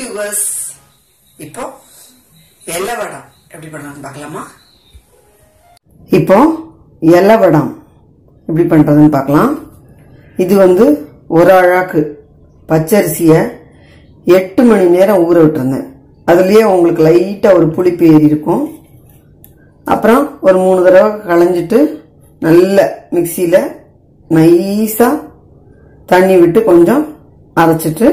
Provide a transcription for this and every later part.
viewers இப்போ எல்லை வடம் எப்படி பண்ணுறதுன்னு பார்க்கலாமா இப்போ எல்லை வடம் எப்படி பண்ணுறதுன்னு பார்க்கலாம் இது வந்து ஒரு அழாக்கு பச்சரிசியை எட்டு மணி நேரம் ஊற விட்டுருந்தேன் அதுலேயே உங்களுக்கு லைட்டாக ஒரு புளிப்பு ஏறி இருக்கும் அப்புறம் ஒரு மூணு தடவை களைஞ்சிட்டு நல்ல மிக்சியில் நைஸாக தண்ணி விட்டு கொஞ்சம் அரைச்சிட்டு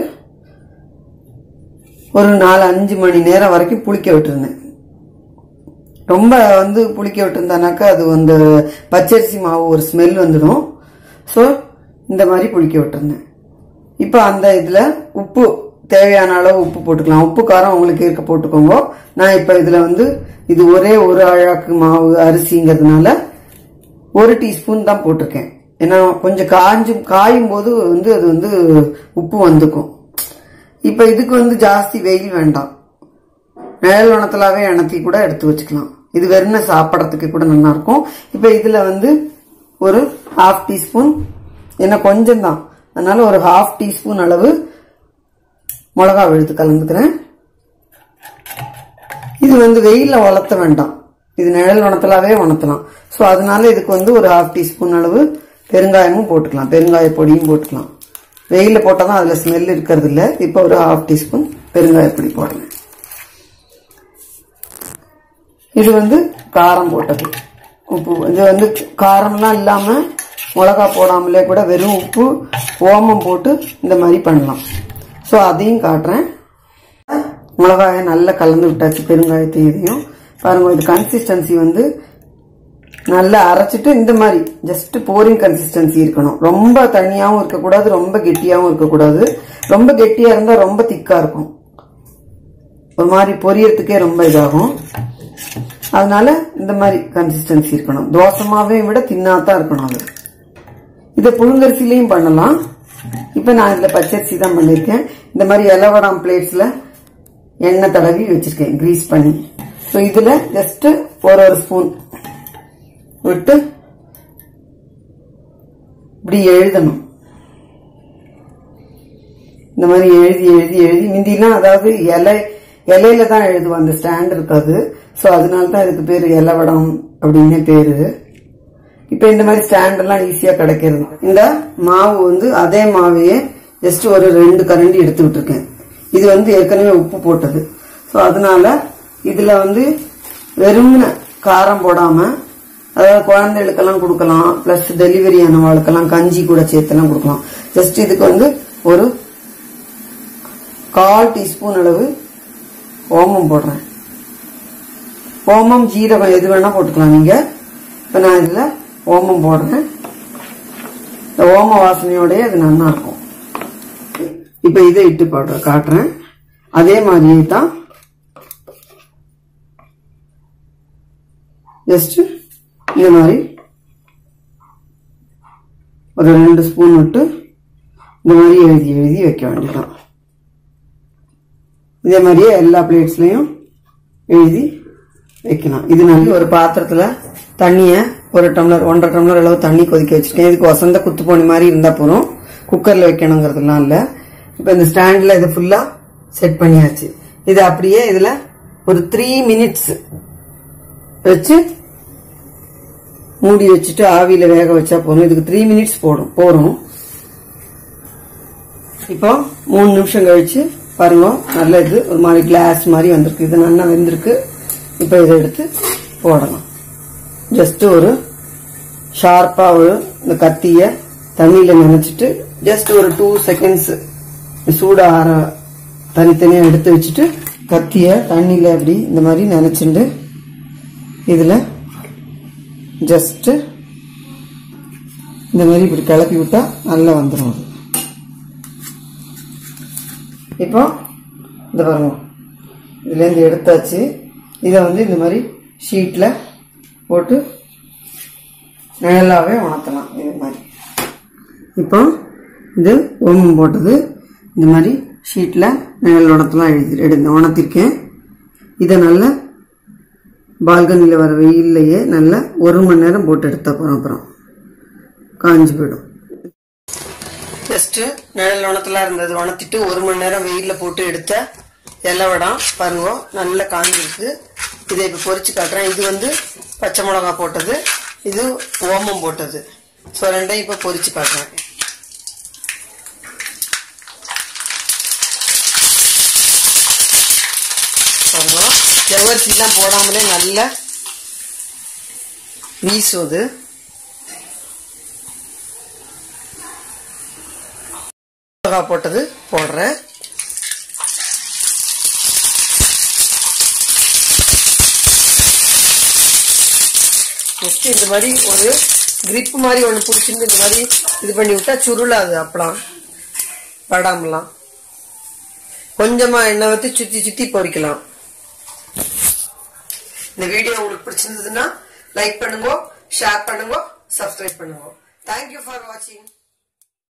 ஒரு நாலு அஞ்சு மணி நேரம் வரைக்கும் புளிக்க விட்டுருந்தேன் ரொம்ப வந்து புளிக்க விட்டுருந்தானாக்கா அது வந்து பச்சரிசி மாவு ஒரு ஸ்மெல் வந்துடும் ஸோ இந்த மாதிரி புளிக்க விட்டுருந்தேன் இப்போ அந்த இதில் உப்பு தேவையான அளவு உப்பு போட்டுக்கலாம் உப்பு காரம் உங்களுக்கு இருக்க போட்டுக்கோங்க நான் இப்போ இதில் வந்து இது ஒரே ஒரு அழாக்கு மாவு அரிசிங்கிறதுனால ஒரு டீஸ்பூன் தான் போட்டிருக்கேன் ஏன்னா கொஞ்சம் காஞ்சு காயும் போது வந்து அது வந்து உப்பு வந்துக்கும் இப்போ இதுக்கு வந்து ஜாஸ்தி வெயில் வேண்டாம் நிழல் வனத்திலாவே இணத்தி கூட எடுத்து வச்சுக்கலாம் இது வெறும் சாப்பிட்றதுக்கு கூட நல்லா இருக்கும் இப்போ இதில் வந்து ஒரு ஹாஃப் டீஸ்பூன் என்ன கொஞ்சம் தான் அதனால ஒரு ஹாஃப் டீஸ்பூன் அளவு மிளகா விழுத்து கலந்துக்கிறேன் இது வந்து வெயிலில் வளர்த்த வேண்டாம் இது நிழல் வனத்திலாவே வளர்த்தலாம் ஸோ அதனால இதுக்கு வந்து ஒரு ஹாஃப் டீஸ்பூன் அளவு பெருங்காயமும் போட்டுக்கலாம் பெருங்காய பொடியும் போட்டுக்கலாம் வெயிலில் போட்டால் தான் அதில் ஸ்மெல் இருக்கிறது இல்லை இப்போ ஒரு ஹாஃப் டீஸ்பூன் பெருங்காய பொடி போடுறேன் இது வந்து காரம் போட்டது உப்பு இது வந்து காரம்லாம் இல்லாமல் மிளகா போடாமலே கூட வெறும் உப்பு ஓமம் போட்டு இந்த மாதிரி பண்ணலாம் ஸோ அதையும் காட்டுறேன் மிளகாயை நல்லா கலந்து விட்டாச்சு பெருங்காயத்தை இதையும் பாருங்க இது கன்சிஸ்டன்சி வந்து நல்லா அரைச்சிட்டு இந்த மாதிரி ஜஸ்ட் போரிங் கன்சிஸ்டன்சி இருக்கணும் ரொம்ப தனியாகவும் இருக்கக்கூடாது ரொம்ப கெட்டியாகவும் இருக்கக்கூடாது ரொம்ப கெட்டியாக இருந்தால் ரொம்ப திக்காக இருக்கும் ஒரு மாதிரி பொரியறதுக்கே ரொம்ப இதாகும் அதனால இந்த மாதிரி கன்சிஸ்டன்சி இருக்கணும் தோசமாவே விட தின்னாதான் இருக்கணும் அது இதை புழுங்கரிசிலையும் பண்ணலாம் இப்போ நான் இதில் பச்சரிசி தான் பண்ணியிருக்கேன் இந்த மாதிரி இலவடம் பிளேட்ஸில் எண்ணெய் தடவி வச்சிருக்கேன் கிரீஸ் பண்ணி ஸோ இதில் ஜஸ்ட் ஒரு ஒரு ஸ்பூன் விட்டு இப்படி எழுதணும் இந்த மாதிரி எழுதி எழுதி எழுதி முந்திலாம் அதாவது இலை இலையில தான் எழுதுவோம் அந்த ஸ்டாண்ட் இருக்காது ஸோ அதனால தான் இதுக்கு பேர் இலவடம் அப்படின்னு பேரு இப்போ இந்த மாதிரி ஸ்டாண்ட் எல்லாம் ஈஸியா கிடைக்கிறது இந்த மாவு வந்து அதே மாவையே ஜஸ்ட் ஒரு ரெண்டு கரண்டி எடுத்து விட்டுருக்கேன் இது வந்து ஏற்கனவே உப்பு போட்டது ஸோ அதனால இதுல வந்து வெறும்ன காரம் போடாம அதாவது குழந்தைகளுக்கெல்லாம் கொடுக்கலாம் பிளஸ் டெலிவரி ஆனவாளுக்கெல்லாம் கஞ்சி கூட சேர்த்தெல்லாம் கொடுக்கலாம் ஜஸ்ட் இதுக்கு வந்து ஒரு கால் டீஸ்பூன் அளவு ஓமம் போடுறேன் ஓமம் ஜீரகம் எது வேணா போட்டுக்கலாம் நீங்க இப்ப நான் இதுல ஓமம் போடுறேன் இந்த ஓம வாசனையோடய அது நல்லா இருக்கும் இப்ப இதை இட்டு போடுற காட்டுறேன் அதே மாதிரியே தான் ஜஸ்ட் இந்த மாதிரி ஒரு ரெண்டு ஸ்பூன் விட்டு இந்த மாதிரி எழுதி எழுதி வைக்க வேண்டியதான் இதே மாதிரியே எல்லா பிளேட்ஸ்லையும் எழுதி வைக்கலாம் இது நல்ல ஒரு பாத்திரத்துல தண்ணிய ஒரு டம்ளர் ஒன்றரை டம்ளர் அளவு தண்ணி கொதிக்க வச்சிருக்கேன் இதுக்கு வசந்த குத்து போனி மாதிரி இருந்தா போறோம் குக்கர்ல வைக்கணுங்கிறதுலாம் இல்ல இப்ப இந்த ஸ்டாண்ட்ல இது ஃபுல்லா செட் பண்ணியாச்சு இது அப்படியே இதுல ஒரு த்ரீ மினிட்ஸ் வச்சு மூடி வச்சுட்டு ஆவியில வேக வச்சா போதும் இதுக்கு த்ரீ மினிட்ஸ் போடும் போறோம் இப்போ மூணு நிமிஷம் கழிச்சு பாருங்க நல்ல இது ஒரு மாதிரி கிளாஸ் மாதிரி வந்திருக்கு இது நல்லா வெந்திருக்கு இப்போ இதை எடுத்து போடலாம் ஜஸ்ட் ஒரு ஷார்ப்பா ஒரு இந்த கத்திய தண்ணியில நினைச்சிட்டு ஜஸ்ட் ஒரு டூ செகண்ட்ஸ் சூட ஆற தனித்தனியா எடுத்து வச்சுட்டு கத்திய தண்ணியில அப்படி இந்த மாதிரி நினைச்சுட்டு இதுல ஜஸ்ட் இந்த மாதிரி இப்படி கிளப்பி விட்டா நல்லா வந்துடும் அது இப்போ இந்த பாருங்க இதுலேருந்து எடுத்தாச்சு இதை வந்து இந்த மாதிரி ஷீட்டில் போட்டு நிழலாவே உணர்த்தலாம் இது மாதிரி இப்போ இது ஓமம் போட்டது இந்த மாதிரி ஷீட்டில் நிழல் உணர்த்தலாம் எழுதி எடுத்து உணர்த்திருக்கேன் இதை நல்லா பால்கனியில் வர வெயில்லையே நல்லா ஒரு மணி நேரம் போட்டு எடுத்த போகிறோம் அப்புறம் காஞ்சி போயிடும் ஜஸ்ட் நிழல் உணத்துல இருந்தது உணர்த்திட்டு ஒரு மணி நேரம் வெயில்ல போட்டு எடுத்த இலவடம் பாருங்க நல்லா காஞ்சிருக்கு இதை இப்போ பொரிச்சு காட்டுறேன் இது வந்து பச்சை மிளகா போட்டது இது ஓமம் போட்டது ஸோ ரெண்டையும் இப்போ பொரிச்சு காட்டுறேன் பாருங்க ஜவ்வரிசிலாம் போடாமலே நல்லா வீசுவது மிளகா போட்டது போடுறேன் நெக்ஸ்ட் இந்த மாதிரி ஒரு கிரிப் மாதிரி ஒன்று பிடிச்சிருந்து இந்த மாதிரி இது பண்ணி விட்டா சுருளாது அப்பலாம் படாமலாம் கொஞ்சமா எண்ணெய் ஊற்றி சுத்தி சுத்தி பொரிக்கலாம் இந்த வீடியோ உங்களுக்கு பிடிச்சிருந்ததுன்னா லைக் பண்ணுங்க ஷேர் பண்ணுங்க சப்ஸ்கிரைப் பண்ணுங்க தேங்க்யூ ஃபார் வாட்சிங்